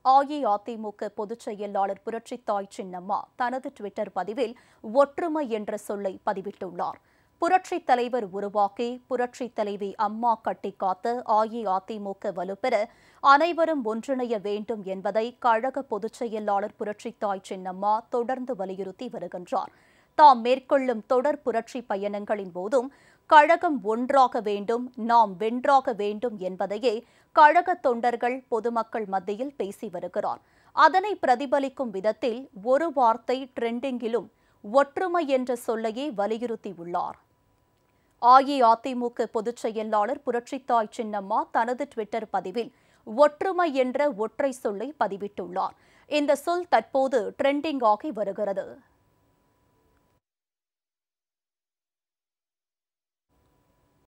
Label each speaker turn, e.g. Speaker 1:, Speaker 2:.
Speaker 1: அஇஅதிமுக பொதுச் செயலாளர் புரட்சித்தாய் சின்னம்மா தனது ட்விட்டர் பதிவில் ஒற்றுமை என்ற சொல்லை பதிவிட்டுள்ளார் புரட்சித் தலைவர் உருவாக்கி புரட்சித் தலைவி அம்மா கட்டிக் காத்த அஇஅதிமுக வலுப்பெற அனைவரும் ஒன்றிணைய வேண்டும் என்பதை கழக பொதுச் செயலாளர் புரட்சித்தாய் சின்னம்மா தொடர்ந்து வலியுறுத்தி வருகின்றார் தாம் மேற்கொள்ளும் தொடர் புரட்சி பயணங்களின் போதும் கழகம் ஒன்றாக வேண்டும் நாம் வென்றாக வேண்டும் என்பதையே கழக தொண்டர்கள் பொதுமக்கள் மத்தியில் பேசி வருகிறார் அதனை பிரதிபலிக்கும் விதத்தில் ஒரு வார்த்தை ட்ரெண்டிங்கிலும் ஒற்றுமை என்ற சொல்லையே வலியுறுத்தியுள்ளார் அஇஅதிமுக பொதுச் செயலாளர் புரட்சித்தாய் சின்னம்மா தனது ட்விட்டர் பதிவில் ஒற்றுமை என்ற ஒற்றை சொல்லை பதிவிட்டுள்ளார் இந்த சொல் தற்போது ட்ரெண்டிங் ஆகி வருகிறது